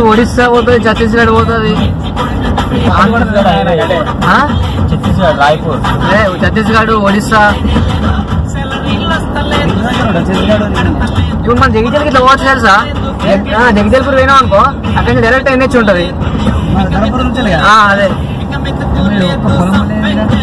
ఒడిస్సా పోతుంది ఛత్తీస్గఢ్ పోతుంది ఆ? ఛత్తీస్గఢ్ రాయ్పూర్ అదే ఛత్తీస్గఢ్ ఒడిస్సా ఛత్తీస్గఢ్ ఇప్పుడు మన జగిత్యాలకి ఇట్లా పోవచ్చు తెలుసా ఆ, జగిత్యాలపూర్ పోయినాం అనుకో అక్కడ నుంచి డైరెక్ట్ ఎన్హెచ్ ఉంటుంది మన ధర్మపురం నుంచి కదా ఆ, అదే మీరు ఒక్క పొలం ఉండేది కదా?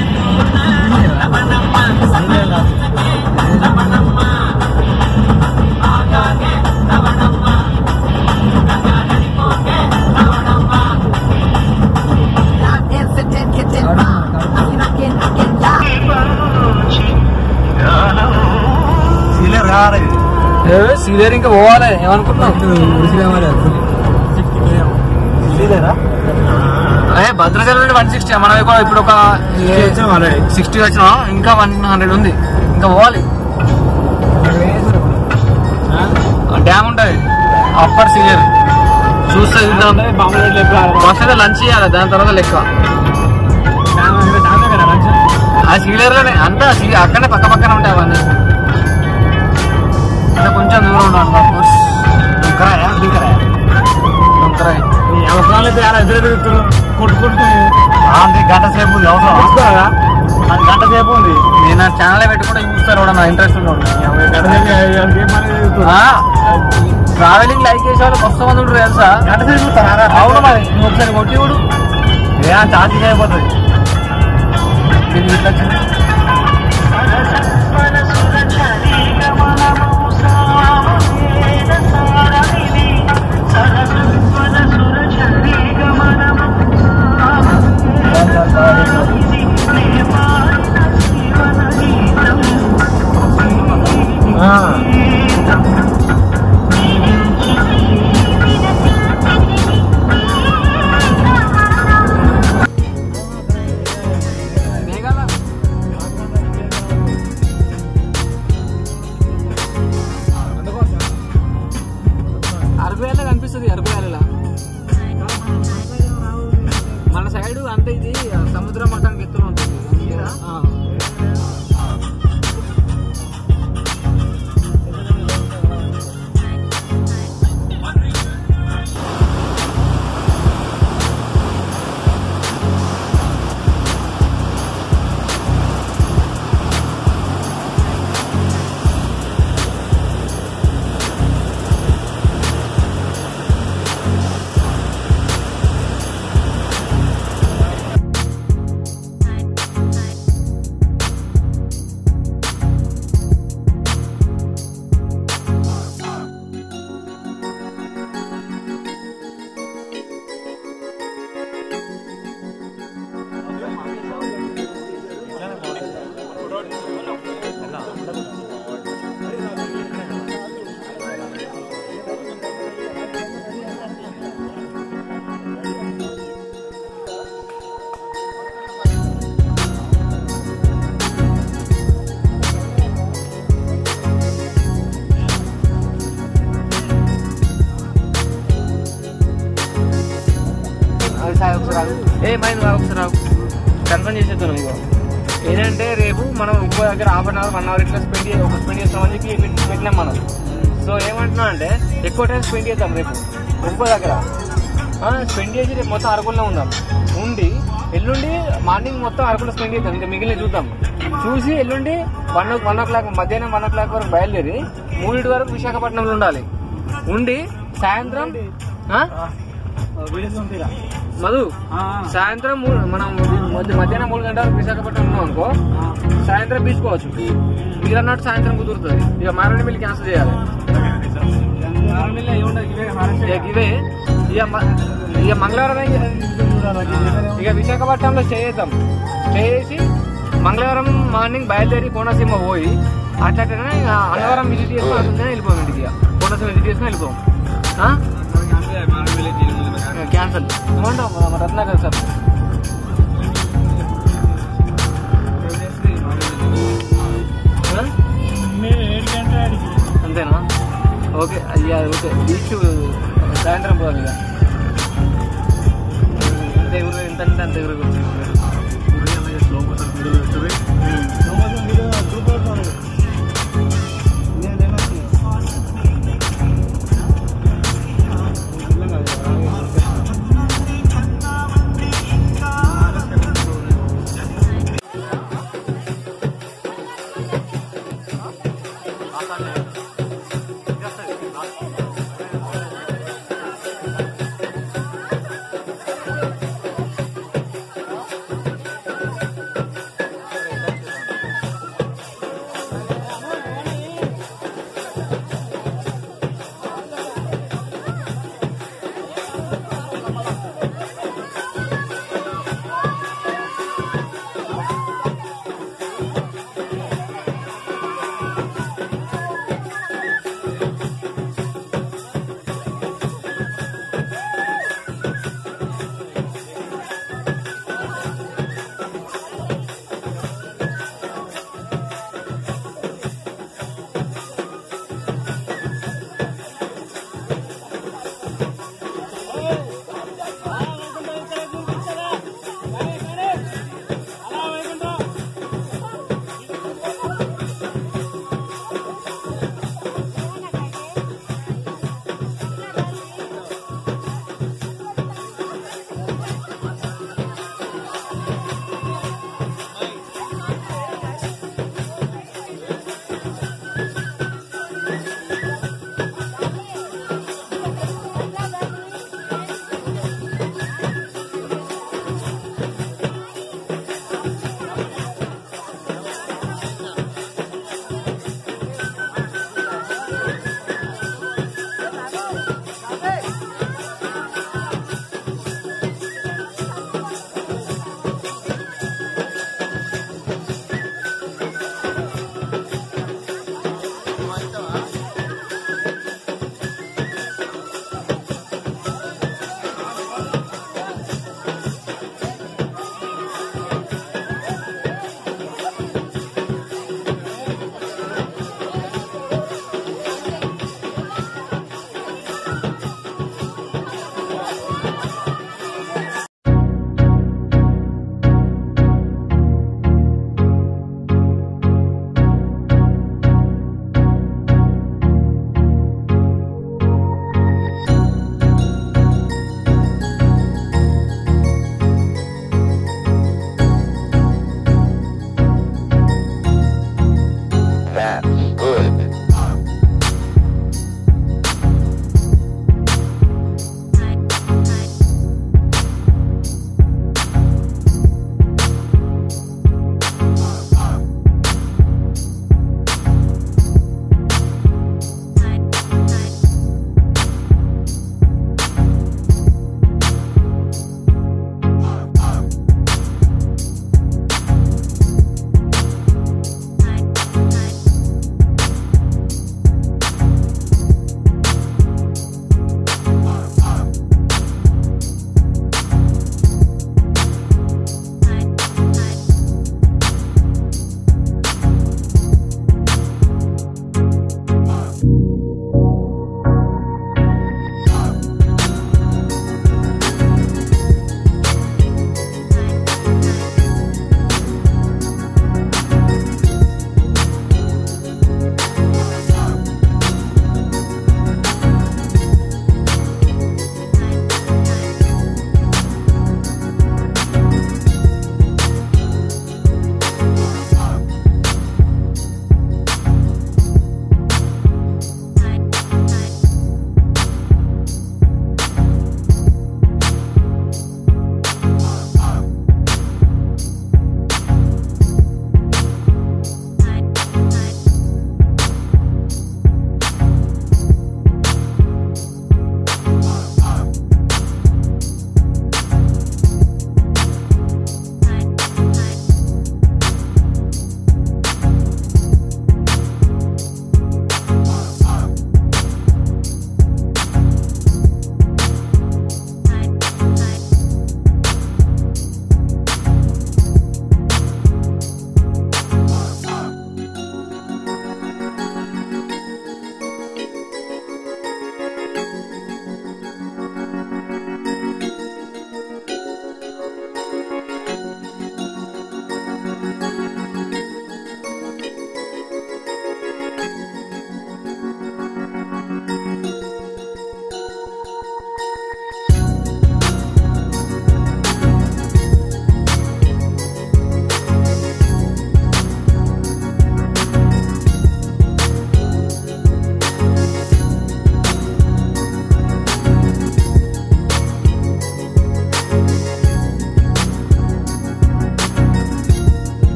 సీలర్ కావాలి సీనియర్ ఇంకా పోవాలి ఏమనుకుంటున్నావు సీలరా అదే భద్రాచలం నుండి వన్ సిక్స్టీ మనం కూడా ఇప్పుడు ఒక వచ్చాం already. సిక్స్టీ వచ్చినాం ఇంకా వన్ హండ్రెడ్ ఉంది ఇంకా పోవాలి డ్యామ్ ఉంటుంది అప్పర్ సీనియర్ చూస్తే చూద్దాం ఫస్ట్ అయితే లంచ్ చేయాలి దాని తర్వాత లెక్క ఆ సీనియర్ లోనే అంతా సీ- అక్కడనే పక్క పక్కన ఉంటాయి అవన్నీ ఇంకా కొంచెం దూరం ఉండాలి కోర్స్ దుంకరాయా దింకరాయా దుంకరాయి అంతే గంట సేపు ఉంది అవసరం అది గంట సేపు ఉంది నేను ఆ ఛానల్ పెట్టుకుంటే చూస్తారు కూడా నా ఇంట్రెస్ట్ ఉన్నాడు ట్రావెలింగ్ లైక్ చేసే వాళ్ళు మస్తు మంది ఉంటారు తెలుసా గంట సేపు చూస్తారా అవును మరి నువ్వు ఒకసారి కొట్టి చూడు ఏ ఛార్జింగ్ అయిపోతుంది దీనికి ఇట్లా వచ్చింది. మేఘాల అరవైలో కనిపిస్తుంది అరవైలో మన సైడ్ అంటే ఇది సముద్ర మఠానికి ఎత్తున ఉంటుంది ఆ. అది సాయి ఒకసారి ఆగు. ఏ మైండ్ బాగా ఒకసారి ఆగు. కన్ఫర్మ్ చేసేద్దాం ఇగో ఏంటంటే రేపు మనం ఇంకో దగ్గర half an hour one hour ఇట్లా స్పెండ్ ఒక స్పెండ్ చేస్తామని చెప్పి పెట్- పెట్టినాం మనం సో ఏమంటున్నా అంటే ఎక్కువ టైం స్పెండ్ చేద్దాం రేపు ఇంకో దగ్గర స్పెండ్ చేసి రేపు మొత్తం అరకుల్లో ఉందాం ఉండి ఎల్లుండి మార్నింగ్ మొత్తం అరకులో స్పెండ్ చేద్దాం ఇంకా మిగిలిన చూద్దాం చూసి ఎల్లుండి వన్ వన్ ఓ క్లాక్ మధ్యాహ్నం వన్ ఓ క్లాక్ వరకు బయలుదేరి మూడింటి వరకు విశాఖపట్నంలో ఉండాలి ఉండి సాయంత్రం ఆ? మధు సాయంత్రం మూడు- మనం మధ్య- మధ్యాహ్నం మూడు గంటలకు విశాఖపట్నం ఉన్నాం అనుకో సాయంత్రం బీచ్ పోవచ్చు మీరు అన్నట్టు సాయంత్రం కుదురుతుంది ఇక మారేడు మిల్లి క్యాన్సిల్ చేయాలి ఇక ఇవే ఇక మ- ఇక మంగళవారం ఇక విశాఖపట్నంలో స్టే చేద్దాం స్టే చేసి మంగళవారం మార్నింగ్ బయలుదేరి కోనసీమ పోయి అట్లనే ఇక అన్నవరం విజిట్ చేసుకుని అట్లనే వెళ్ళిపోయాం ఇంటికి ఇక. కోనసీమ విజిట్ చేసుకుని వెళ్ళిపోయాం ఆ? క్యాన్సల్ ఏమంటావు మన రత్నాకర్ సార్ ఆ? అంతేనా ఓకే అయ్యా ఓకే బీచ్ సాయంత్రం పోవాలి ఇక ఎంత ఎగురు ఎంత అంటే అంత ఎగురు స్లో మోషన్ వీడియో